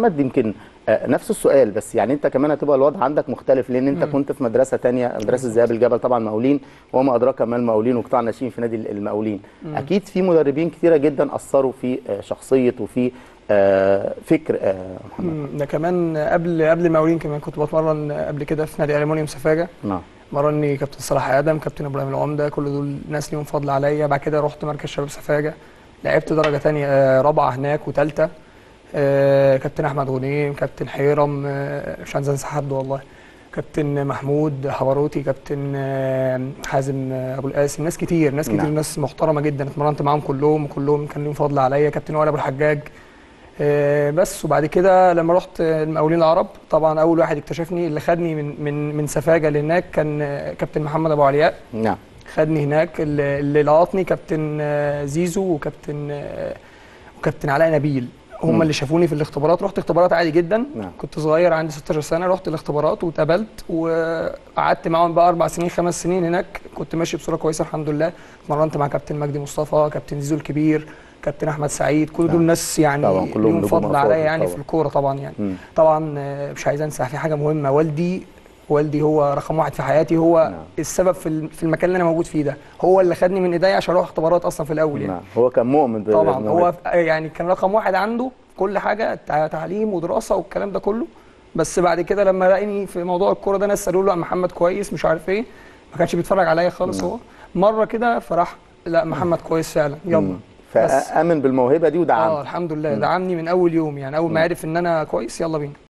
احمد يمكن آه، نفس السؤال بس يعني انت كمان هتبقى الوضع عندك مختلف لان انت كنت في مدرسه تانية مدرسه ذئاب الجبل طبعا مقاولين وما ادراك ما المقاولين وقطاع ناشئين في نادي المقاولين اكيد في مدربين كتيره جدا اثروا في آه، شخصيه وفي آه، فكر آه، محمد مم، ده كمان قبل قبل المقاولين كمان كنت بتمرن قبل كده في نادي المونيوم سفاجه نعم مرني كابتن صلاح ادم كابتن ابراهيم العمده كل دول ناس ليهم فضل عليا بعد كده رحت مركز شباب سفاجه لعبت درجه تانية آه، رابعه هناك وثالثه كابتن احمد غنيم كابتن حيرم آه، مش عايز انسى حد والله كابتن محمود حواروتي كابتن آه، حازم آه، ابو القاسم ناس كتير ناس كتير نعم. ناس محترمه جدا اتمرنت معاهم كلهم وكلهم كان ليهم فضل عليا كابتن وائل ابو الحجاج آه، بس وبعد كده لما رحت المقاولين العرب طبعا اول واحد اكتشفني اللي خدني من من من سفاجه لهناك كان آه، كابتن محمد ابو علياء نعم خدني هناك اللي اللي لقطني كابتن آه، زيزو وكابتن آه، وكابتن علاء نبيل مم. هم اللي شافوني في الاختبارات رحت اختبارات عادي جدا نعم. كنت صغير عندي 16 سنه رحت الاختبارات واتقبلت وقعدت معاهم بقى اربع سنين خمس سنين هناك كنت ماشي بصوره كويسه الحمد لله اتمرنت مع كابتن مجدي مصطفى كابتن زيزو الكبير كابتن احمد سعيد كل دول نعم. ناس يعني طبعاً كلهم ليهم نجوم فضل أفاضل عليا يعني في طبعاً. الكوره طبعا يعني مم. طبعا آه، مش عايز انسى في حاجه مهمه والدي والدي هو رقم واحد في حياتي هو نعم. السبب في الم- في المكان اللي انا موجود فيه ده هو اللي خدني من ايديا عشان اروح اختبارات اصلا في الاول يعني نعم هو كان مؤمن طبعا بالموهبة. هو ف- يعني كان رقم واحد عنده كل حاجه تع- تعليم ودراسه والكلام ده كله بس بعد كده لما لقيني في موضوع الكوره ده ناس قالوا له لا محمد كويس مش عارف ايه ما كانش بيتفرج عليا خالص نعم. هو مره كده فراح لا محمد كويس فعلا يلا مم. بس. فامن بالموهبه دي اه ودعمك الحمد لله مم. دعمني من اول يوم يعني اول مم. ما عرف ان انا كويس يلا بينا